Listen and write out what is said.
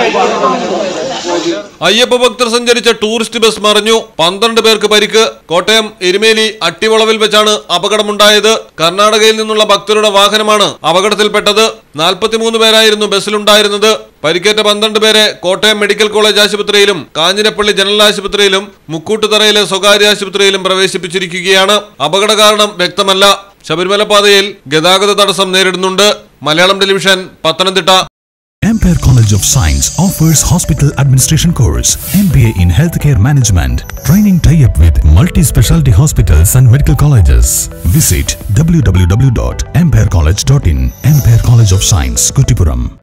അയ്യപ്പ ഭക്തർ സഞ്ചരിച്ച tourist bus മറിഞ്ഞു പന്ത്രണ്ട് പേർക്ക് പരിക്ക് കോട്ടയം എരുമേലി അട്ടിവളവിൽ വെച്ചാണ് അപകടമുണ്ടായത് കർണാടകയിൽ നിന്നുള്ള ഭക്തരുടെ വാഹനമാണ് അപകടത്തിൽപ്പെട്ടത് നാൽപ്പത്തിമൂന്ന് പേരായിരുന്നു ബസ്സിലുണ്ടായിരുന്നത് പരിക്കേറ്റ പന്ത്രണ്ട് പേരെ കോട്ടയം മെഡിക്കൽ കോളേജ് ആശുപത്രിയിലും കാഞ്ഞിരപ്പള്ളി ജനറൽ ആശുപത്രിയിലും മുക്കൂട്ടുതറയിലെ സ്വകാര്യ ആശുപത്രിയിലും പ്രവേശിപ്പിച്ചിരിക്കുകയാണ് അപകട കാരണം വ്യക്തമല്ല ശബരിമല പാതയിൽ ഗതാഗത തടസ്സം നേരിടുന്നുണ്ട് Malayalam television Pathanamthitta Ampere College of Science offers hospital administration course, MBA in healthcare management, training tie-up with multi-specialty hospitals and medical colleges. Visit www.amperecollege.in. Ampere College of Science, Kutipuram.